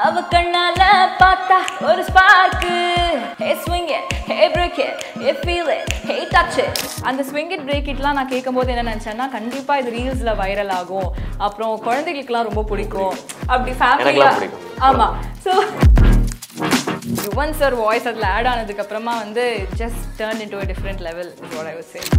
அவ கண்ணால பார்த்தா ஒரு spark hey swing it hey break it hey feel it hey touch it அந்த ஸ்விங் இட் பிரேக் இட்லாம் நான் கேட்கும்போது என்ன நினச்சேன்னா கண்டிப்பாக இது ரீல்ஸில் வைரல் ஆகும் அப்புறம் குழந்தைகளுக்குலாம் ரொம்ப பிடிக்கும் அப்படி எனக்கெல்லாம் ஃபேமிலியாக பிடிக்கும். ஆமாம் ஸோ யுவன் சார் வாய்ஸ் அதில் ஆட் ஆனதுக்கு அப்புறமா வந்து just turn into a different level is what I would say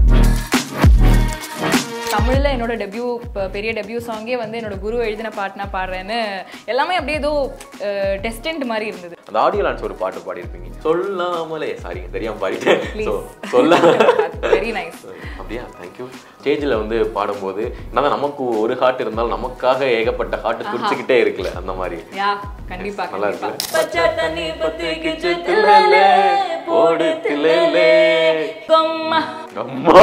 தமிழில் என்னோட டெபியூ பெரிய டெபியூ சாங்கே வந்து என்னோட குரு எழுதின பாட்டுனா பாடுறேன்னு எல்லாமே அப்படியே ஏதோ டெஸ்டன்ட் மாதிரி இருந்தது அந்த ஆடியோ லான்ச் ஒரு பாட்டு பாடியிருப்பீங்க சொல்லாமலே சாரி தெரியாம பாடிட்டேன் Please. ஸோ சொல்ல வெரி நைஸ் அப்படியா தேங்க்யூ ஸ்டேஜில் வந்து பாடும்போது என்னதான் நமக்கு ஒரு ஹார்ட் இருந்தாலும் நமக்காக ஏகப்பட்ட ஹார்ட் துடிச்சுக்கிட்டே இருக்குல்ல அந்த மாதிரி யா கண்டிப்பா நல்லா கண்டிப்பா இருக்குல்ல? பச்சை தண்ணி பத்திக்கிச்சு தில்லலே, போடு தில்லலே. கொம்மா அம்மா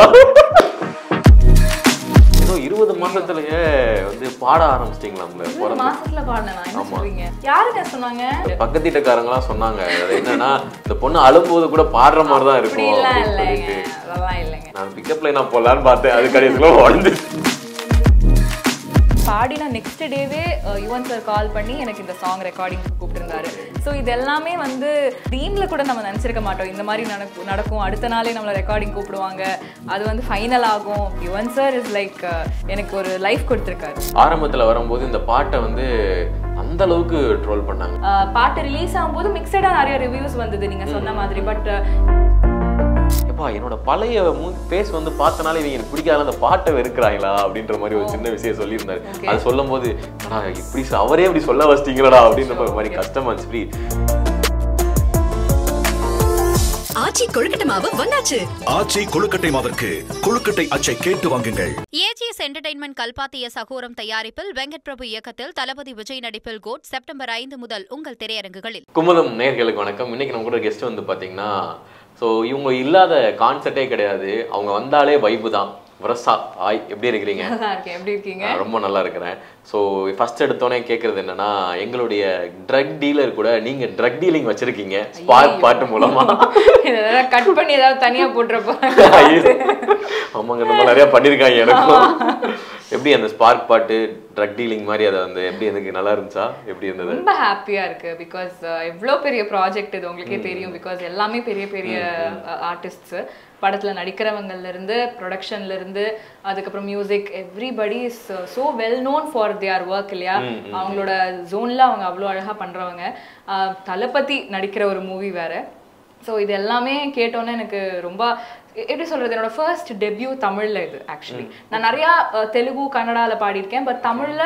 ஏதோ இருபது மாசத்துலயே வந்து பாட ஆரம்பிச்சிட்டீங்களாம்ல மூணு பிறந்து மாசத்துல பாடினா என்ன ஆமா. சொல்றீங்க யாருங்க சொன்னாங்க பக்கத்து வீட்டுக்காரங்களாம் சொன்னாங்க அது என்னன்னா இந்த பொண்ணு அழும்போது கூட பாடுற மாதிரி தான் அப்படி இருக்கும் எல்லாம் அப்படின்னு இல்லைங்க சொல்லிட்டு அதெல்லாம் இல்லைங்க நான் பிக்கப் லைனா போடலான்னு பார்த்தேன் அது கடைசியில் உடஞ்சு பாடின நெக்ஸ்ட் டேவே யுவன் சார் கால் பண்ணி எனக்கு இந்த சாங் ரெக்கார்டிங் கூப்பிட்டுருந்தாரு ஸோ இது எல்லாமே வந்து ட்ரீம்ல கூட நம்ம நினச்சிருக்க மாட்டோம் இந்த மாதிரி நடக்கும் நடக்கும் அடுத்த நாளே நம்மளை ரெக்கார்டிங் கூப்பிடுவாங்க அது வந்து ஃபைனல் ஆகும் யுவன் சார் இஸ் லைக் எனக்கு ஒரு லைஃப் கொடுத்துருக்காரு ஆரம்பத்துல வரும்போது இந்த பாட்டை வந்து அந்த அளவுக்கு ட்ரோல் பண்ணாங்க அஹ், பாட்டு ரிலீஸ் ஆகும்போது மிக்சடாக நிறைய ரிவ்யூஸ் வந்தது நீங்க சொன்ன மாதிரி பட் எப்பா என்னோட பழைய பேஸ் வந்து பார்த்தனாலே இவங்க எனக்கு பிடிக்காத அந்த பாட்டை வெறுக்கிறாங்களா அப்படின்ற மாதிரி ஒரு சின்ன விஷயம் சொல்லியிருந்தாரு Okay. அது சொல்லும் போது "அடா, இப்படி சொ- அவரே இப்படி சொல்ல வச்சிட்டீங்களடா அப்படின்ற ஒரு மாதிரி கஷ்டமா இருந்துச்சு Please. ஆச்சி கொழுக்கட்டை மாவு வந்தாச்சு ஆச்சி கொழுக்கட்டை மாவிற்கு கொழுக்கட்டை அச்சை கேட்டு வாங்குங்கள் ஏஜிஎஸ் என்டர்டைன்மெண்ட் கல்பாத்திய சகோரம் தயாரிப்பில் வெங்கட் பிரபு இயக்கத்தில் தளபதி விஜய் நடிப்பில் கோட் செப்டம்பர் ஐந்து முதல் உங்கள் திரையரங்குகளில் குமுதம் நேர்களுக்கு வணக்கம் இன்னைக்கு நம்ம கூட கெஸ்ட் வந்து பாத்தீங்கன்னா ஸோ இவங்க இல்லாத கான்செப்டே கிடையாது அவங்க வந்தாலே வைப்பு தான் வரசா ஆய் எப்படி இருக்கிறீங்க நல்லா இருக்கேன் எப்படி இருக்கீங்க நான் ரொம்ப நல்லா இருக்கிறேன் ஸோ ஃபர்ஸ்ட் எடுத்தோடனே கேட்கறது என்னன்னா எங்களுடைய ட்ரக் டீலர் கூட நீங்க ட்ரக் டீலிங் வச்சிருக்கீங்க ஸ்பார்க் பாட்டு மூலமா இதெல்லாம் கட் பண்ணி ஏதாவது தனியா போட்டுறப்போ ஐயோ. ஆமாங்க இந்த மாதிரி நிறைய பண்ணியிருக்காங்க எனக்கும் எப்படி அந்த ஸ்பார்க் பாட்டு ட்ரக் டீலிங் மாதிரி அதை வந்து எப்படி எனக்கு நல்லா இருந்துச்சா எப்படி இருந்தது ரொம்ப ஹாப்பியா இருக்கு பிகாஸ் எவ்வளோ பெரிய ப்ராஜெக்ட் இது உங்களுக்கே தெரியும் பிகாஸ் எல்லாமே பெரிய பெரிய ஆர்டிஸ்ட்ஸ் படத்துல நடிக்கிறவங்கல இருந்து ப்ரொடக்ஷன்ல இருந்து அதுக்கப்புறம் music everybody is so well known for their work இல்லையா அவங்களோட ஜோன்ல அவங்க அவ்வளோ அழகா பண்றவங்க அஹ், தளபதி நடிக்கிற ஒரு மூவி வேற ஸோ இது எல்லாமே கேட்டோன்னே எனக்கு ரொம்ப எ- எப்படி சொல்றது என்னோட ஃபர்ஸ்ட் டெபியூ தமிழ்ல இது ஆக்சுவலி நான் நிறையா அஹ், தெலுங்கு கன்னடால பாடியிருக்கேன் பட் தமிழ்ல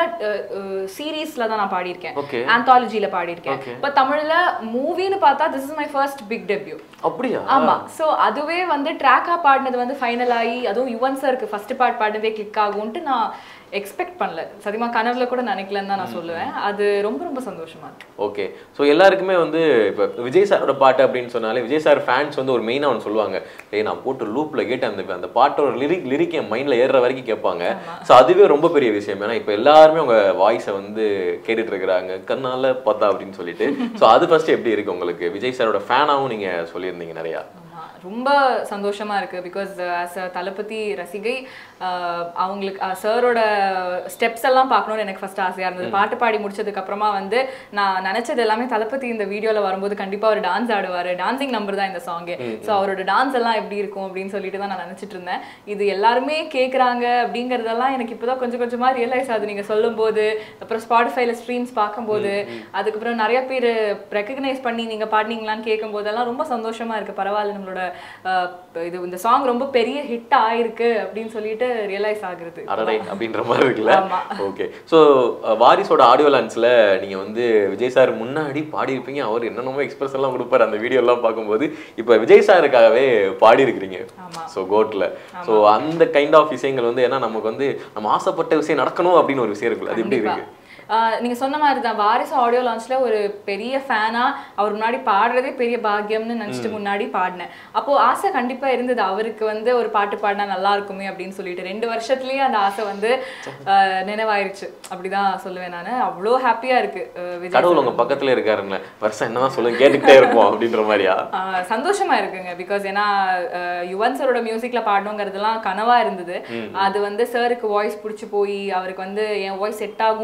சீரீஸ்ல தான் நான் பாடியிருக்கேன் Okay. ஆந்தாலஜில பாடியிருக்கேன் Okay. பட் தமிழ்ல மூவின்னு பார்த்தா this is my first big debut அப்படியா ஆமா சோ அதுவே வந்து ட்ராக்கா பாடினது வந்து ஃபைனல் ஆகி அதுவும் யுவன் சருக்கு ஃபர்ஸ்ட் பார்ட் பாடினதே கிளிக் ஆகும்ட்டு நான் எக்ஸ்பெக்ட் பண்ணல சத்தியமா கனவுல கூட நினைக்கலன்னு தான் நான் சொல்லுவேன் அது ரொம்ப ரொம்ப சந்தோஷமா இருக்கு ஓகே ஸோ எல்லாருக்குமே வந்து இப்போ விஜய் சாரோட பாட்டு அப்படின்னு சொன்னாலே விஜய் சார் ஃபேன்ஸ் வந்து ஒரு மெயினாக ஒன்று சொல்லுவாங்க ஏய் நான் போட்டு லூப்பில் கேட்டு அந்த அந்த பாட்டோட லிரிக் லிரிக் என் மைண்டில் ஏறுற வரைக்கும் கேட்பாங்க ஸோ அதுவே ரொம்ப பெரிய விஷயம் ஏன்னா இப்போ எல்லாருமே அவங்க வாய்ஸை வந்து கேட்டுட்டு இருக்கிறாங்க கண்ணால பார்த்தா அப்படின்னு சொல்லிட்டு ஸோ அது ஃபர்ஸ்ட் எப்படி இருக்கு உங்களுக்கு விஜய் சாரோட ஃபேனாகவும் நீங்கள் சொல்லியிருந்தீங்க நிறையா ஆமா ரொம்ப சந்தோஷமா இருக்கு பிகாஸ் ஆஸ் அ தளபதி ரசிகை ஆஹ் அவங்களுக்கு சாரோட ஸ்டெப்ஸ் எல்லாம் பார்க்கணும்னு எனக்கு ஃபர்ஸ்ட் ஆசையா இருந்தது பாட்டு பாடி முடிச்சதுக்கு அப்புறமா வந்து நான் நினைச்சது எல்லாமே தளபதி இந்த வீடியோல வரும்போது கண்டிப்பா ஒரு டான்ஸ் ஆடுவாரு டான்சிங் நம்பர் தான் இந்த சாங்கு ஸோ அவரோட டான்ஸ் எல்லாம் எப்படி இருக்கும் அப்படின்னு சொல்லிட்டு தான் நான் நினைச்சிட்டு இருந்தேன் இது எல்லாருமே கேக்குறாங்க அப்படிங்கறதெல்லாம் எனக்கு இப்போதான் கொஞ்சம் கொஞ்சமா ரியலைஸ் ஆகுது நீங்க சொல்லும்போது அப்புறம் ஸ்பாட்டிஃபைல ஸ்ட்ரீம்ஸ் பார்க்கும்போது அதுக்கப்புறம் நிறைய பேர் ரெக்கக்னைஸ் பண்ணி நீங்க பாடினீங்களான்னு கேட்கும் போதெல்லாம் ரொம்ப சந்தோஷமா இருக்கு பரவாயில்ல நம்மளோட அஹ், இது இந்த சாங் ரொம்ப பெரிய ஹிட் ஆயிருக்கு அப்படின்னு சொல்லிட்டு ரியலைஸ் ஆகுறது அடடை அப்படின்ற மாதிரி இருக்குல்ல ஆமா. ஓகே ஸோ வாரிசோட ஆடியோ லான்ச்ல நீங்க வந்து விஜய் சார் முன்னாடி பாடியிருப்பீங்க அவர் என்னென்னமோ எக்ஸ்பிரஸ் எல்லாம் கொடுப்பாரு அந்த வீடியோ எல்லாம் பார்க்கும்போது இப்போ விஜய் சாருக்காகவே பாடி இருக்கிறீங்க ஆமா. ஸோ கோட்ல ஸோ அந்த கைண்ட் ஆஃப் விஷயங்கள் வந்து ஏன்னா நமக்கு வந்து நம்ம ஆசைப்பட்ட விஷயம் நடக்கணும் அப்படின்னு ஒரு விஷயம் இருக்குல்ல அது எப்படி கண்டிப்பா. இருக்கு ஆஹ் நீங்க சொன்ன மாதிரி தான் வாரிசு ஆடியோ லான்ச்ல ஒரு பெரிய ஃபேனா அவர் முன்னாடி பாடுறதே பெரிய பாக்கியம்னு நினைச்சிட்டு முன்னாடி பாடினேன் அப்போ ஆசை கண்டிப்பா இருந்தது அவருக்கு வந்து ஒரு பாட்டு பாடினா நல்லா இருக்குமே அப்படின்னு சொல்லிட்டு ரெண்டு வருஷத்துலயே அந்த ஆசை வந்து ஆஹ் நினைவாயிருச்சு அப்படிதான் சொல்லுவேன் நான் அவ்வளோ ஹாப்பியா இருக்கு ஆஹ் விஜய் கடவுள் sir. உங்க பக்கத்துல இருக்காருங்களே வருஷம் என்னதான் சொல்லுங்க கேட்டுக்கிட்டே இருப்போம் அப்படின்ற மாதிரியா ஆஹ் சந்தோஷமா இருக்குங்க பிகாஸ் ஏன்னா ஆஹ் யுவன் சரோட மியூசிக்ல பாடணுங்கிறதுலாம் கனவா இருந்தது அது வந்து சாருக்கு வாய்ஸ் பிடிச்சி போய் அவருக்கு வந்து என் வாய்ஸ் செட் ஆகும்னு அவருக்கு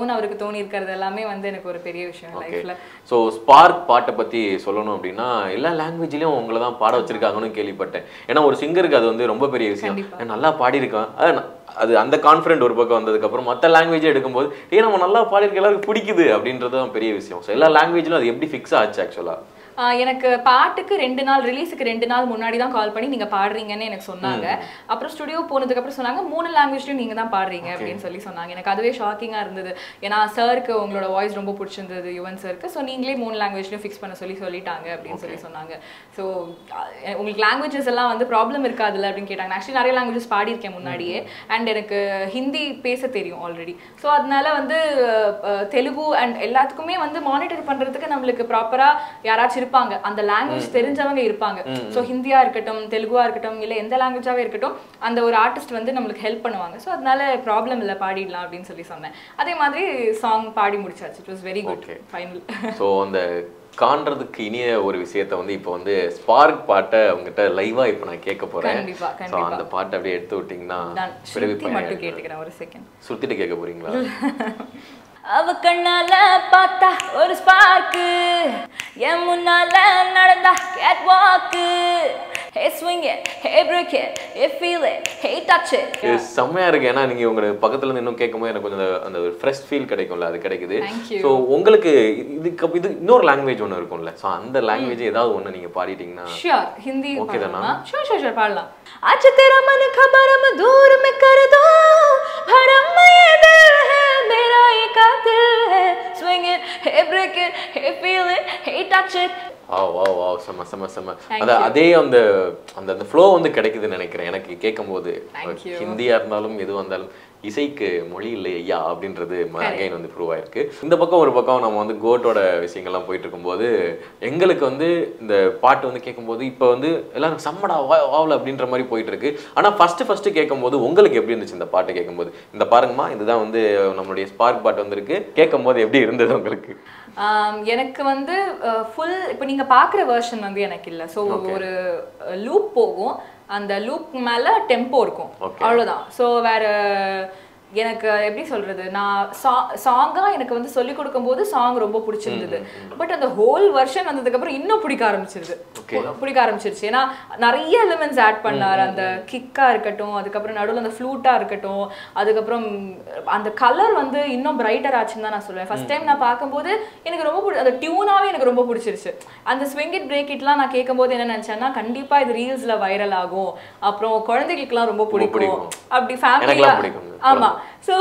தோணி இருக்கிறது எல்லாமே வந்து எனக்கு ஒரு பெரிய விஷயம் ஓகே லைஃப்ல ஸோ ஸ்பார்க் பாட்டை பத்தி சொல்லணும் அப்படின்னா எல்லா லாங்குவேஜ்லயும் உங்களை தான் பாட வச்சிருக்காங்கன்னு கேள்விப்பட்டேன் ஏன்னா ஒரு சிங்கருக்கு அது வந்து ரொம்ப பெரிய விஷயம் கண்டிப்பா. ஏன் நல்லா பாடியிருக்கான் அது ந- அது அந்த கான்ஃபிடென்ட் ஒரு பக்கம் வந்ததுக்கு அப்புறம் மற்ற லாங்குவேஜ் எடுக்கும்போது ஏன் நம்ம நல்லா பாடியிருக்க எல்லாருக்கும் பிடிக்குது அப்படின்றது தான் பெரிய விஷயம் ஸோ எல்லா லாங்குவேஜ்லும் அது எப்படி ஃபிக்ஸ் ஆச்சு ஆக்சுவலா ஆஹ் எனக்கு பாட்டுக்கு ரெண்டு நாள் ரிலீஸுக்கு ரெண்டு நாள் முன்னாடி தான் கால் பண்ணி நீங்க பாடுறீங்கன்னு எனக்கு சொன்னாங்க அப்புறம் ஸ்டுடியோ போனதுக்கு அப்புறம் சொன்னாங்க மூணு லாங்குவேஜ்லயும் நீங்க தான் பாடுறீங்க அப்படின்னு சொல்லி சொன்னாங்க எனக்கு அதுவே ஷாக்கிங்கா இருந்தது ஏன்னா சருக்கு உங்களோட வாய்ஸ் ரொம்ப பிடிச்சிருந்தது யுவன் சருக்கு ஸோ நீங்களே மூணு லாங்குவேஜ்லயும் ஃபிக்ஸ் பண்ண சொல்லி சொல்லிட்டாங்க அப்படின்னு சொல்லி சொன்னாங்க ஸோ உங்களுக்கு லாங்குவேஜஸ் எல்லாம் வந்து ப்ராப்ளம் இருக்காதுல்ல அப்படின்னு கேட்டாங்க ஆக்சுவலி நிறைய லாங்குவேஜஸ் பாடியிருக்கேன் முன்னாடியே அண்ட் எனக்கு ஹிந்தி பேச தெரியும் ஆல்ரெடி ஸோ அதனால வந்து அஹ், தெலுங்கு அண்ட் எல்லாத்துக்குமே வந்து மானிட்டர் பண்றதுக்கு நம்மளுக்கு ப்ராப்பரா யாராச்சும் இருப்பாங்க அந்த லாங்குவேஜ் தெரிஞ்சவங்க இருப்பாங்க ஸோ ஹிந்தியா இருக்கட்டும் தெலுங்குவா இருக்கட்டும் இல்ல எந்த லாங்குவேஜாவே இருக்கட்டும் அந்த ஒரு ஆர்டிஸ்ட் வந்து நம்மளுக்கு ஹெல்ப் பண்ணுவாங்க ஸோ அதனால ப்ராப்ளம் இல்லை பாடிடலாம் அப்படின்னு சொல்லி சொன்னேன் அதே மாதிரி சாங் பாடி முடிச்சாச்சு it was very good Okay. Final so அந்த காண்றதுக்கு இனிய ஒரு விஷயத்த வந்து இப்போ வந்து ஸ்பார்க் பாட்டை உங்ககிட்ட லைவா இப்போ நான் கேட்க போறேன் கண்டிப்பா, ஸோ கண்டிப்பா. அந்த பாட்டை அப்படியே எடுத்து விட்டீங்கன்னா நான் பிறவி ஸ்ருதி பயணம் மட்டும் இருக்கு. கேட்டுக்கிறேன் ஒரு செகண்ட் சுத்திட்டு கேட்க போறீங்களா அவ கண்ணால பார்த்தா ஒரு ஸ்பார்க்கு என் முன்னால நடந்தா catwalk hey swing it hey break it hey feel it hey touch it இது செம்மையா இருக்கு ஏன்னா நீங்க உங்களுக்கு பக்கத்துல இருந்து இன்னும் கேட்கும்போது எனக்கு கொஞ்சம் அந்த- அந்த ஒரு ஃப்ரெஷ் ஃபீல் கிடைக்கும்ல அது கிடைக்குது Thank you. ஸோ உங்களுக்கு இதுக்கு அப்~ இது இன்னொரு லாங்குவேஜ் ஒன்று இருக்கும்ல ஸோ அந்த லாங்குவேஜ் ஏதாவது ஒன்று நீங்க பாடிட்டீங்கன்னா श्योर हिंदी Okay தானா? पाडलामा श्योर श्योर श्योर पाडला आज तेरा मन खबरम दूर में कर दो भरम में ये दिल है मेरा ये कातिल है swing it hey break it hey feel it hey touch it வா வா வா செம்ம செம்ம செம்ம Thank அது you. அதே அந்த அந்த அந்த ஃப்ளோ வந்து கிடைக்குதுன்னு நினைக்கிறேன் எனக்கு கேட்கும்போது Thank you. ஹிந்தியா இருந்தாலும் எதுவாக இருந்தாலும் இசைக்கு மொழி இல்லை ஐயா அப்படின்றது Correct. அகைன் வந்து ப்ரூவ் ஆயிருக்கு இந்த பக்கம் ஒரு பக்கம் நம்ம வந்து கோட்டோட விஷயங்கள்லாம் போயிட்டு இருக்கும்போது எங்களுக்கு வந்து இந்த பாட்டு வந்து கேட்கும்போது இப்போ வந்து எல்லாரும் சம்மடா வா வாவல அப்படின்ற மாதிரி போயிட்டு இருக்கு ஆனால் ஃபர்ஸ்ட் ஃபர்ஸ்ட் கேட்கும்போது உங்களுக்கு எப்படி இருந்துச்சு இந்த பாட்டு கேட்கும்போது இந்த பாருங்கம்மா இதுதான் வந்து நம்மளுடைய ஸ்பார்க் பாட்டு வந்திருக்கு கேட்கும்போது எப்படி இருந்தது உங்களுக்கு ஆம், எனக்கு வந்து ஃபுல் இப்போ நீங்க பார்க்குற வெர்ஷன் வந்து எனக்கு இல்லை ஸோ Okay. ஒரு லூப் போகும் அந்த லூப் மேல டெம்போ இருக்கும் Okay. அவ்வளவுதான் ஸோ வேற எனக்கு எப்படி சொல்றது நான் சாங்கா எனக்கு வந்து சொல்லி கொடுக்கும்போது சாங் ரொம்ப பிடிச்சிருந்தது பட் அந்த ஹோல் வெர்ஷன் வந்ததுக்கு அப்புறம் இன்னும் பிடிக்க ஆரம்பிச்சிருது Okay. பிடிக்க ஆரம்பிச்சிருச்சு ஏன்னா நிறைய எலிமெண்ட்ஸ் ஆட் பண்ணார் அந்த கிக்கா இருக்கட்டும் அதுக்கப்புறம் நடுவில் அந்த ஃப்ளூட்டா இருக்கட்டும் அதுக்கப்புறம் அந்த கலர் வந்து இன்னும் பிரைட்டர் ஆச்சுன்னு தான் நான் சொல்லுவேன் ஃபர்ஸ்ட் டைம் நான் பார்க்கும்போது எனக்கு ரொம்ப பிடி அந்த டியூனாவே எனக்கு ரொம்ப பிடிச்சிருச்சு அந்த ஸ்விங் இட் பிரேக் இட்லாம் நான் கேட்கும்போது என்ன நினைச்சேன்னா கண்டிப்பா இது ரீல்ஸ்ல வைரல் ஆகும் அப்புறம் குழந்தைகளுக்குலாம் ரொம்ப பிடிக்கும் பிடிக்கும். அப்படி ஃபேமிலியா எனக்கெல்லாம் பிடிக்குங்க. ஆமா ஸோ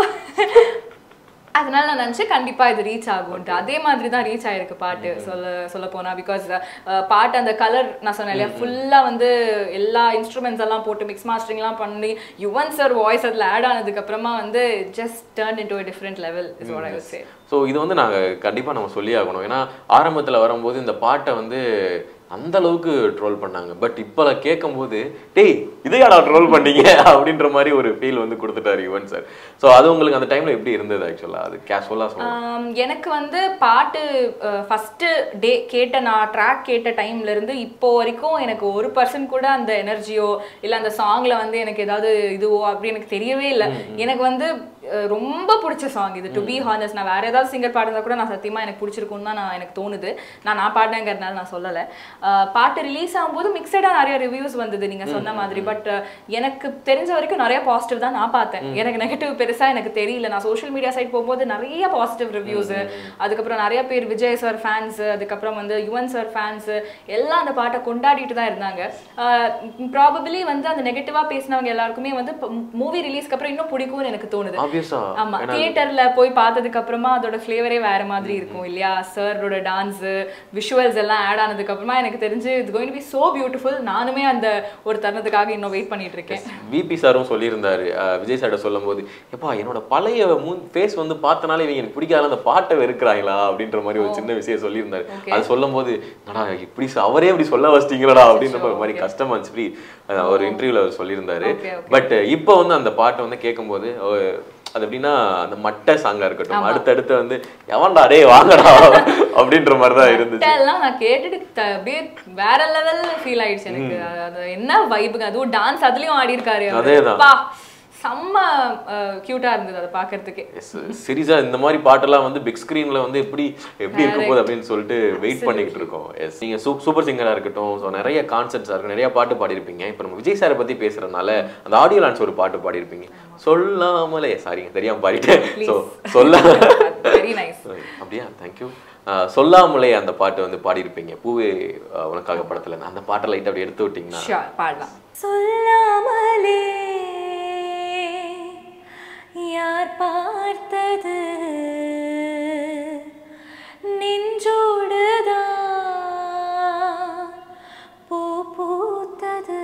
அதனால நான் நினச்சேன் கண்டிப்பா இது ரீச் ஆகும்ட்டு அதே மாதிரி தான் ரீச் ஆயிருக்கு பாட்டு சொல்ல சொல்ல போனா பிகாஸ் பாட்டு அந்த கலர் நான் சொன்னேன் இல்லையா ஃபுல்லா வந்து எல்லா இன்ஸ்ட்ருமெண்ட்ஸ் எல்லாம் போட்டு மிக்ஸ் மாஸ்டரிங்லாம் பண்ணி யுவன் சார் வாய்ஸ் அதில் ஆட் ஆனதுக்கு அப்புறமா வந்து just turn into different level is what I will say so இது வந்து நாங்கள் கண்டிப்பாக நம்ம சொல்லி ஆகணும் ஏன்னா ஆரம்பத்தில் வரும்போது இந்த பாட்டை வந்து அந்த அளவுக்கு ட்ரோல் பண்ணாங்க பட் இப்போ கேட்கும்போது டேய் இதையாடா ட்ரோல் பண்ணீங்க அப்படின்ற மாதிரி ஒரு ஃபீல் வந்து கொடுத்துட்டாரு யுவன் சார் ஸோ அது உங்களுக்கு அந்த டைமில் எப்படி இருந்தது ஆக்சுவலாக அது கேஷுவலாக சொல்லலாம் ஆம், எனக்கு வந்து பாட்டு ஃபஸ்ட்டு டே கேட்ட நான் ட்ராக் கேட்ட டைம்ல இருந்து இப்போ வரைக்கும் எனக்கு ஒரு பர்சன்ட் கூட அந்த எனர்ஜியோ இல்லை அந்த சாங்ல வந்து எனக்கு ஏதாவது இதுவோ அப்படி எனக்கு தெரியவே இல்லை எனக்கு வந்து அஹ், ரொம்ப பிடிச்ச சாங் இது டு பி ஹானஸ் நான் வேற ஏதாவது சிங்கர் பாடுறதா கூட நான் சத்தியமா எனக்கு பிடிச்சிருக்கும்னு தான் நான் எனக்கு தோணுது நான் நான் பாடினேங்கிறதுனால நான் சொல்லலை அஹ், பாட்டு ரிலீஸ் ஆகும்போது மிக்சடா நிறைய ரிவ்யூஸ் வந்தது நீங்க சொன்ன மாதிரி பட் எனக்கு தெரிஞ்ச வரைக்கும் நிறைய பாசிட்டிவ் தான் நான் பார்த்தேன் எனக்கு நெகட்டிவ் பெருசா எனக்கு தெரியல நான் சோஷியல் மீடியா சைட் போகும்போது நிறைய பாசிட்டிவ் ரிவ்யூஸ் அதுக்கப்புறம் நிறைய பேர் விஜய் சார் ஃபேன்ஸ் அதுக்கப்புறம் வந்து யுவன் சார் ஃபேன்ஸ் எல்லாம் அந்த பாட்டை கொண்டாடிட்டு தான் இருந்தாங்க ப்ராபபிளி வந்து அந்த நெகட்டிவா பேசினவங்க எல்லாருக்குமே வந்து மூவி ரிலீஸ்க்கு அப்புறம் இன்னும் பிடிக்கும்னு எனக்கு தோணுது ஆப்வியஸா ஆமா தியேட்டர்ல போய் பார்த்ததுக்கு அப்புறமா அதோட ஃப்ளேவரே வேற மாதிரி இருக்கும் இல்லையா சரோட டான்ஸ் விஷுவல்ஸ் எல்லாம் ஆட் ஆனதுக்கு அப்புறமா எனக்கு தெரிஞ்சு இது கோயிங் பி சோ பியூட்டிஃபுல் நானுமே அந்த ஒரு தருணத்துக்காக இன்னும் வெயிட் பண்ணிட்டு இருக்கேன் விபி சாரும் சொல்லியிருந்தாரு அஹ், விஜய் சார்ட்ட சொல்லும்போது எப்பா என்னோட பழைய மூன் ஃபேஸ் வந்து பார்த்தனால இவங்க எனக்கு பிடிக்காத அந்த பாட்டை வெறுக்கிறாங்களா அப்படின்ற மாதிரி ஒரு சின்ன விஷயம் சொல்லியிருந்தாரு Okay. அது சொல்லும்போது என்னடா இப்படி சொ- அவரே இப்படி சொல்ல வச்சிட்டீங்களா அப்படின்ற ஒரு மாதிரி கஷ்டமா இருந்துச்சு இப்படி, அஹ், ஒரு இன்டர்வியூல அவர் சொல்லியிருந்தாரு Okay, okay. பட் இப்போ வந்து அந்த பாட்டை வந்து கேட்கும்போது அஹ், அது எப்படின்னா அந்த மட்டை சாங்கா இருக்கட்டும் அடுத்தடுத்து வந்து எவன்டா டேய் வாங்கடா அப்படின்ற மாதிரி தான் இருந்துச்சு எல்லாம் நான் கேட்டுட்டு த- அப்படியே வேற லெவல் ஃபீல் ஆயிடுச்சு எனக்கு அது- அது என்ன வைபுங்க அதுவும் டான்ஸ் அதுலயும் ஆடி இருக்காரு அவரு. அதேதான். அப்பா, செம்ம க்யூட்டா இருந்தது அதை பார்க்கறதுக்கே எஸ் சீரியஸா இந்த மாதிரி பாட்டெல்லாம் வந்து பிக் ஸ்க்ரீன்ல வந்து எப்படி எப்படி இருக்க போகுது அப்படின்னு சொல்லிட்டு வெயிட் பண்ணிக்கிட்டு இருக்கோம் எஸ் நீங்க சூப் சூப்பர் சிங்கரா இருக்கட்டும் ஸோ நிறைய கான்செர்ட்ஸா இருக்கும் நிறைய பாட்டு பாடியிருப்பீங்க இப்போ நம்ம விஜய் சாரை பத்தி பேசுறதுனால அந்த ஆடியோ லான்ச் ஒரு பாட்டு பாடியிருப்பீங்க சொல்லாமலே சாரிங்க தெரியாம பாடிட்டேன் ஸோ சொல்ல வெரி நைஸ் அப்படியா தேங்க்யூ சொல்லாமலே அந்த பாட்டு வந்து பாடியிருப்பீங்க பூவே அஹ், உனக்காக படத்துல இருந்து. அந்த பாட்டை லைட் அப்படி எடுத்து விட்டீங்கன்னா ஷியோர் பாடலாம் சொல்லாமலே யார் பார்த்தது நெஞ்சோடுதான் பூ பூத்தது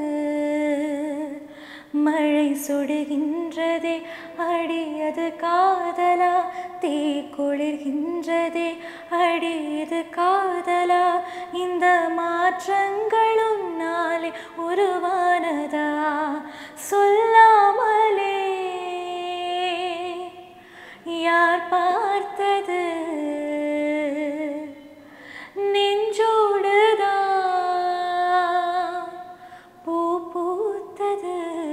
மழை சுடுகின்றதே அடியது காதலா தீ குளிர்கின்றதே அடியது காதலா இந்த மாற்றங்களும் நாளே உருவானதா சொல்லாமலே யார் பார்த்தது நெஞ்சோடுதான் பூ பூத்தது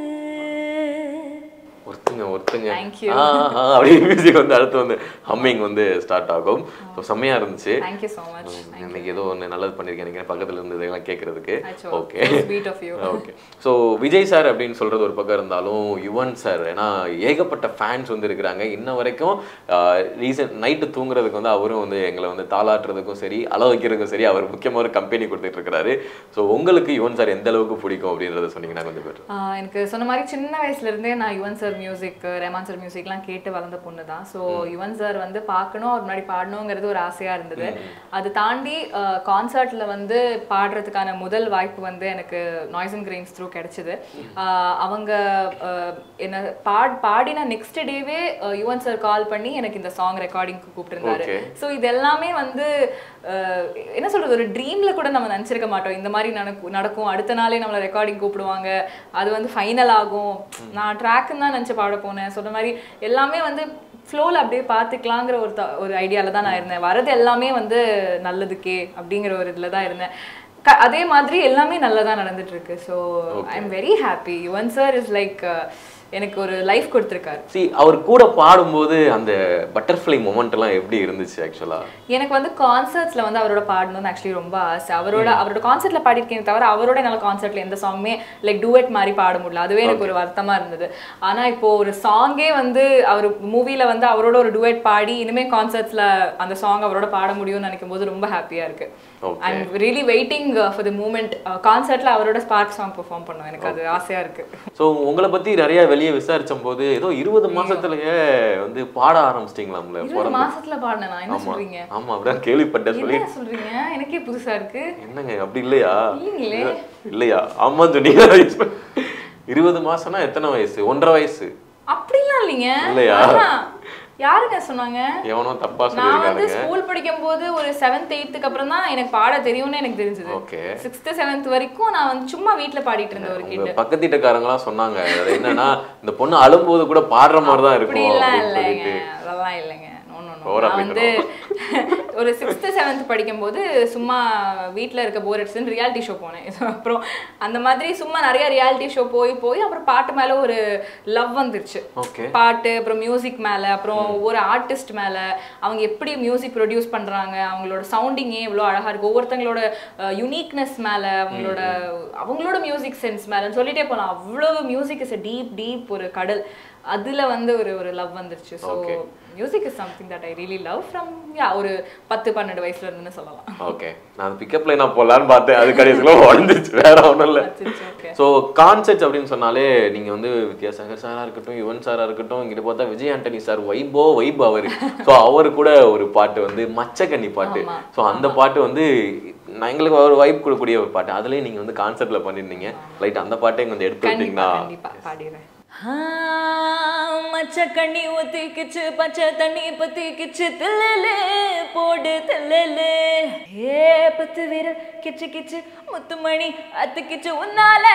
ஒருத்தங்க ஒருத்தங்க Thank you. ஆ, ஆ, அப்படியே மியூசிக் வந்து அடுத்து வந்து ஹம்மிங் வந்து ஸ்டார்ட் ஆகும் ஸோ செம்மையா இருந்துச்சு தேங்க்யூ ஸோ மச் இன்னைக்கு ஏதோ ஒன்று நல்லது பண்ணியிருக்கேன் நினைக்கிறேன் பக்கத்துல இருந்து இதெல்லாம் கேட்கறதுக்கு Achoo. Okay So sweet of you. Okay so Vijay sir அப்படின்னு சொல்றது ஒரு பக்கம் இருந்தாலும் யுவன் சார் ஏன்னா ஏகப்பட்ட ஃபேன்ஸ் வந்து இருக்கிறாங்க இன்ன வரைக்கும் ரீசன்ட் நைட்டு தூங்குறதுக்கு வந்து அவரும் வந்து எங்களை வந்து தாளாட்டுறதுக்கும் சரி அள வைக்கிறதுக்கும் சரி அவர் முக்கியமாக ஒரு கம்பெனி கொடுத்துட்டு இருக்கிறாரு ஸோ உங்களுக்கு யுவன் சார் எந்த அளவுக்கு பிடிக்கும் அப்படின்றத சொன்னீங்கன்னா கொஞ்சம் பேர் ஆஹ் எனக்கு சொன்ன மாதிரி சின்ன வயசுல இருந்தே நான் Yuvan sir music Rahman sir மியூசிக்லாம் கேட்டு வளர்ந்த பொண்ணு தான் ஸோ யுவன் சார் வந்து பார்க்கணும் அவர் முன்னாடி பாடணுங்கிறது ஒரு ஆசையா இருந்தது அது தாண்டி கான்சர்ட்ல வந்து பாடுறதுக்கான முதல் வாய்ப்பு வந்து எனக்கு நாய்ஸ் அண்ட் கிரெயின்ஸ் த்ரூ கிடைச்சது ஆஹ் அவங்க ஆஹ் என்ன பாட் பாடின நெக்ஸ்ட் டேவே யுவன் சார் கால் பண்ணி எனக்கு இந்த சாங் ரெக்கார்டிங்க்கு கூப்பிட்டுருந்தாரு Okay. ஸோ இது எல்லாமே வந்து அஹ், என்ன சொல்றது ஒரு ட்ரீம்ல கூட நம்ம நினச்சிருக்க மாட்டோம் இந்த மாதிரி நடக்கும் நடக்கும் அடுத்த நாளே நம்மளை ரெக்கார்டிங் கூப்பிடுவாங்க அது வந்து ஃபைனல் ஆகும் நான் ட்ராக்குன்னு தான் நினச்சி பாட போனேன் சொன்ன மாதிரி எல்லாமே வந்து ஃப்ளோவில் அப்படியே பார்த்துக்கலாங்கிற ஒரு த- ஒரு ஐடியாவில் தான் நான் இருந்தேன் வரது எல்லாமே வந்து நல்லதுக்கே அப்படிங்கிற ஒரு இதில் தான் இருந்தேன் க- அதே மாதிரி எல்லாமே நல்லதா நடந்துட்டு இருக்கு so I am very happy Yuvan sir is like எனக்கு ஒரு லைஃப் கொடுத்துருக்காரு சி அவர் கூட பாடும்போது அந்த பட்டர்ஃப்ளை மூமெண்ட் எல்லாம் எப்படி இருந்துச்சு ஆக்சுவலா எனக்கு வந்து கான்சர்ட்ஸ்ல வந்து அவரோட பாடணும்னு ஆக்சுவலி ரொம்ப ஆசை அவரோட அவரோட கான்சர்ட்ல பாடிருக்கேன் தவிர அவரோட என்னால் கான்சர்ட்ல எந்த சாங்குமே லைக் டூவெட் மாதிரி பாட முடியல அதுவே எனக்கு ஒரு வருத்தமா இருந்தது ஆனா இப்போ ஒரு சாங்கே வந்து அவர் மூவில வந்து அவரோட ஒரு டூவெட் பாடி இனிமே கான்சர்ட்ஸ்ல அந்த சாங் அவரோட பாட முடியும்னு நினைக்கும் போது ரொம்ப ஹாப்பியா இருக்கு Okay. I am really waiting for the moment கான்சர்ட்ல அவரோட ஸ்பார்க் சாங் பெர்ஃபார்ம் பண்ணும் எனக்கு அது ஆசையா இருக்கு ஸோ உங்களை பத்தி நிறைய வெளியே விசாரிச்ச போது ஏதோ இருபது மாசத்துலயே வந்து பாட ஆரம்பிச்சிட்டீங்களாம்ல இருபது மாசத்துல பாடினேன் என்ன ஆமா சொல்றீங்க ஆமா அப்படிதான் கேள்விப்பட்டேன் சொல்லி என்ன சொல்றீங்க எனக்கே புதுசா இருக்கு என்னங்க அப்படி இல்லையா இல்லைங்களே. இல்லையா ஆமா சொன்னீங்க இருபது மாசம்னா எத்தனை வயசு ஒன்றரை வயசு அப்படிலாம் இல்லைங்க இல்லையா? ஆஹா. யாருங்க சொன்னாங்க எவனோ தப்பா நான் வந்து சொல்லியிருக்கானுங்க ஸ்கூல் படிக்கும் போது ஒரு செவன்த் எயித்துக்கு அப்புறம் தான் எனக்கு பாட தெரியும்னு எனக்கு தெரிஞ்சது Okay. சிக்ஸ்த் செவன்த் வரைக்கும் நான் வந்து சும்மா வீட்ல பாடிட்டு இருந்த ஒரு உங்க கிட் பக்கத்து வீட்டுக்காரங்களாம் சொன்னாங்க அது என்னன்னா இந்த பொண்ணு அழும்போது கூட பாடுற மாதிரி தான் அப்படி இருக்கும் எல்லாம் அப்படின்னு இல்லைங்க சொல்லிட்டு அதெல்லாம் இல்லைங்க நோ நோ நோ Over ஆ நான் வந்து ஒரு சிக்ஸ்த்து செவன்த் படிக்கும்போது சும்மா வீட்டில் இருக்க போர் அடிச்சுன்னு ரியாலிட்டி ஷோ போனேன் So, அப்புறம் அந்த மாதிரி சும்மா நிறைய ரியாலிட்டி ஷோ போய் போய் அப்புறம் பாட்டு மேலே ஒரு லவ் வந்துருச்சு ஓகே பாட்டு அப்புறம் மியூசிக் மேலே அப்புறம் ஒவ்வொரு ஆர்டிஸ்ட் மேலே அவங்க எப்படி மியூசிக் ப்ரொடியூஸ் பண்ணுறாங்க அவங்களோட சவுண்டிங்கே எவ்வளோ அழகாக இருக்கு ஒவ்வொருத்தங்களோட யுனிக்னஸ் மேலே அவங்களோட அவங்களோட மியூசிக் சென்ஸ் மேலேன்னு சொல்லிட்டே போகலாம் அவ்வளோ music is a deep deep ஒரு கடல் அதில் வந்து ஒரு ஒரு லவ் வந்துருச்சு so Okay. Music is something that I really love from யா ஒரு பத்து பன்னெண்டு வயசுல இருந்துன்னு சொல்லலாம் ஓகே நான் பிக்கப் லைனா போலான்னு பார்த்தேன் அது கடைசியில் உடஞ்சிச்சு வேற ஒன்றும் இல்லை ஓகே ஸோ கான்செர்ட்ஸ் அப்படின்னு சொன்னாலே நீங்க வந்து வித்யாசாகர் சாரா இருக்கட்டும் யுவன் சாரா இருக்கட்டும் இங்கிட்ட பார்த்தா விஜய் ஆண்டனி சார் வைபோ வைப் அவரு ஸோ அவர் கூட ஒரு பாட்டு வந்து மச்சக்கன்னி பாட்டு ஆமா. ஸோ அந்த பாட்டு வந்து நான் எங்களுக்கு ஒரு வைப் கொடுக்கக்கூடிய ஒரு பாட்டு அதுலயே நீங்க வந்து கான்செர்ட்ல பண்ணிருந்தீங்க லைட் அந்த பாட்டையும் கொஞ்சம் எடுத்து கண்டிப்பா விட்டீங்கன்னா கண்டிப்பா பாடிடுறேன் மச்ச கண்ணி ஊத்திக்கிச்சு பச்சை தண்ணி பத்திக்கிச்சு தில்லலே போடு தில்லலே ஏ பத்து வீரர் கிச்சு கிச்சு முத்துமணி அத்துக்கிச்சு உன்னால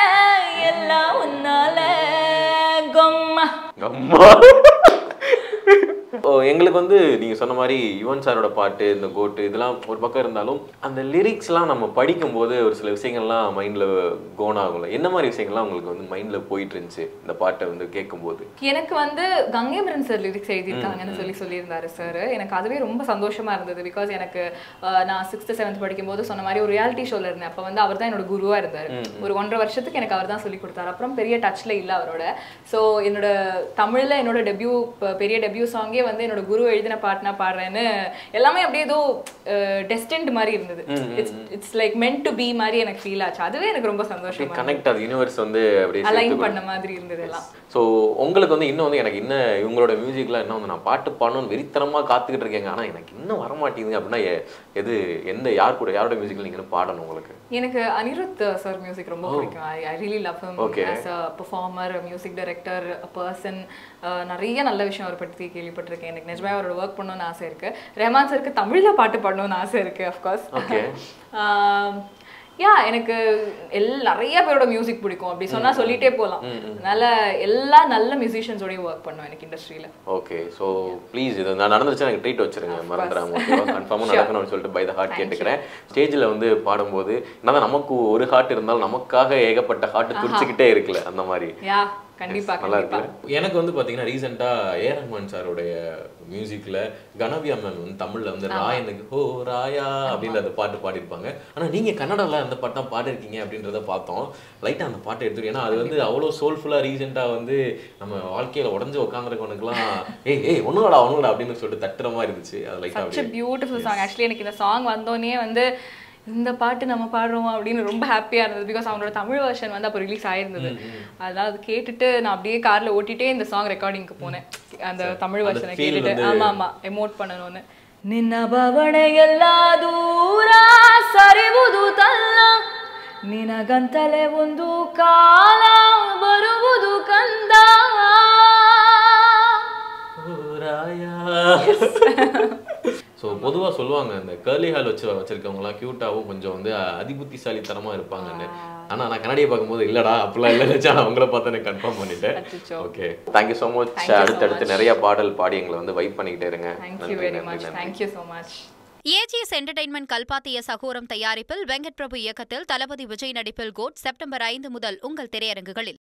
எல்லாம் உன்னால கொம்மா அம்மா ஓ, எங்களுக்கு வந்து நீங்க சொன்ன மாதிரி யுவன் சாரோட பாட்டு இந்த கோட்டு இதெல்லாம் ஒரு பக்கம் இருந்தாலும் அந்த லிரிக்ஸ்லாம் நம்ம படிக்கும்போது ஒரு சில விஷயங்கள்லாம் மைண்ட்ல கோன் ஆகும்ல என்ன மாதிரி விஷயங்கள்லாம் உங்களுக்கு வந்து மைண்ட்ல போயிட்டு இருந்துச்சு இந்த பாட்டை வந்து கேட்கும்போது எனக்கு வந்து கங்கைமரன் சார் லிரிக்ஸ் எழுதியிருக்காங்கன்னு சொல்லி சொல்லியிருந்தாரு சார் எனக்கு அதுவே ரொம்ப சந்தோஷமா இருந்தது பிகாஸ் எனக்கு அஹ், நான் சிக்ஸ்த் செவன்த் படிக்கும்போது சொன்ன மாதிரி ஒரு ரியாலிட்டி ஷோல இருந்தேன் அப்போ வந்து அவர் தான் என்னோட குருவா இருந்தார் ஒரு ஒன்றரை வருஷத்துக்கு எனக்கு அவர் தான் சொல்லி கொடுத்தாரு அப்புறம் பெரிய டச்ல இல்ல அவரோட ஸோ என்னோட தமிழ்ல என்னோட டெபியூ பெரிய டெபியூ சாங்கே வந்து என்னோட குரு எழுதின பாட்டுனா பாடுறேன்னு எல்லாமே அப்படியே ஏதோ டெஸ்டன்ட் மாதிரி இருந்தது it's it's like meant to be மாதிரி எனக்கு ஃபீல் ஆச்சு அதுவே எனக்கு ரொம்ப சந்தோஷமா கனெக்ட் அது யூனிவர்ஸ் வந்து அப்படியே அலைன் சேர்த்து பண்ண மாதிரி இருந்தது எல்லாம் ஸோ உங்களுக்கு வந்து இன்னும் வந்து எனக்கு இன்னும் இவங்களோட மியூசிக்லாம் இன்னும் வந்து நான் பாட்டு பாடணும்னு வெறித்தனமா காத்துக்கிட்டு இருக்கேங்க ஆனா எனக்கு இன்னும் வர மாட்டேங்குது அப்படின்னா எ- எது எந்த யார் கூட யாரோட மியூசிக்ல நீங்க இன்னும் பாடணும் உங்களுக்கு எனக்கு அனிருத் சார் மியூசிக் ரொம்ப பிடிக்கும் I I really love him Okay. As a performer music director person நிறைய நல்ல விஷயம் அவரை பற்றி கேள்விப்பட்டிருக்கேன் எனக்கு நிஜமே அவரோட ஒர்க் பண்ணணும்னு ஆசை இருக்கு ரெஹமான் சருக்கு தமிழ்ல பாட்டு பாடணும்னு ஆசை இருக்கு அஃப்கோர்ஸ் Okay. யா எனக்கு எல் நிறைய பேரோட மியூசிக் பிடிக்கும் அப்படி சொன்னா சொல்லிட்டே போகலாம் அதனால எல்லா நல்ல மியூசிஷியன்ஸோடய ஒர்க் பண்ணுவேன் எனக்கு இண்டஸ்ட்ரியில ஓகே ஸோ ப்ளீஸ் இது நான் நடந்துச்சு எனக்கு ட்ரீட் வச்சிருங்க மறந்துடாம ஓகேவா கன்ஃபார்மாக நடக்கணும்னு சொல்லிட்டு பை த ஹார்ட் கேட்டுக்கிறேன் ஸ்டேஜில் வந்து பாடும்போது என்னதான் நமக்கு ஒரு ஹார்ட் இருந்தாலும் நமக்காக ஏகப்பட்ட ஹார்ட் துடிச்சுக்கிட்டே இருக்குல்ல அந்த மாதிரி யா கண்டிப்பா நல்லா கண்டிப்பா இருக்குல்ல எனக்கு வந்து பாத்தீங்கன்னா ரீசெண்டா ஏ ரஹ்மான் சாரோடைய மியூசிக்ல கனவியா மேம் வந்து தமிழ்ல வந்து ராயனுக்கு ஹோ ராயா அப்படின்ற அந்த பாட்டு பாடியிருப்பாங்க ஆனா நீங்க கன்னடால அந்த பாட்டு தான் பாடிருக்கீங்க அப்படின்றத பார்த்தோம் லைட்டா அந்த பாட்டை எடுத்துரு ஏன்னா அது வந்து அவ்வளோ சோல்ஃபுல்லா ரீசெண்டா வந்து நம்ம வாழ்க்கையில உடஞ்சு உட்காந்துருக்கவனுக்குலாம் ஏய் ஏய் ஒண்ணுடா ஒண்ணுடா அப்படின்னு சொல்லிட்டு தட்டுற மாதிரி இருந்துச்சு அது லைட்டா சச் அப்படியே பியூட்டிஃபுல் சாங் ஆக்சுவலி எனக்கு இந்த சாங் வந்தோடனே வந்து இந்த பாட்டு நம்ம பாடுறோம் அப்படின்னு ரொம்ப ஹாப்பியா இருந்தது பிகாஸ் அவங்களோட தமிழ் வெர்ஷன் வந்து அப்போ ரிலீஸ் ஆயிருந்தது அதனால அது கேட்டுட்டு நான் அப்படியே கார்ல ஓட்டிட்டே இந்த சாங் ரெக்கார்டிங்க்கு போனேன் அந்த தமிழ் அந்த வெர்ஷனை feel கேட்டுட்டு வந்து- ஆமா ஆமா எமோட் பண்ணணும்னு ನಿನ್ನ ಬವಣೆಯೆಲ್ಲ ದೂರ ಸರಿವುದು ತಲ್ಲ ನಿನಗಂತಲೇ ಒಂದು ಕಾಲ ಬರುವುದು ಕಂದ ஸோ பொதுவா சொல்லுவாங்க இந்த கேர்லி ஹால் வச்சு வச்சிருக்கவங்கலாம் க்யூட்டாகவும் கொஞ்சம் வந்து அதிபுத்திசாலித்தனமா இருப்பாங்கன்னு ஆனா நான் கண்ணாடியை பார்க்கும்போது இல்லடா அப்படிலாம் இல்லை நினச்சா நான் உங்களை பார்த்து எனக்கு கன்ஃபார்ம் பண்ணிட்டேன் அச்சச்சோ. Okay thank you so much Thank you so அடுத்தடுத்து much. நிறைய பாடல் பாடி எங்களை வந்து வைப் பண்ணிக்கிட்டே இருங்க தேங்க்யூ நன்றி, வெரி நன்றி, மச் நன்றி. Thank you so much AGS entertainment கல்பாத்திய சகோரம் தயாரிப்பில் வெங்கட் பிரபு இயக்கத்தில் தளபதி விஜய் நடிப்பில் கோட் செப்டம்பர் ஐந்து முதல் உங்கள் திரையரங்குகளில்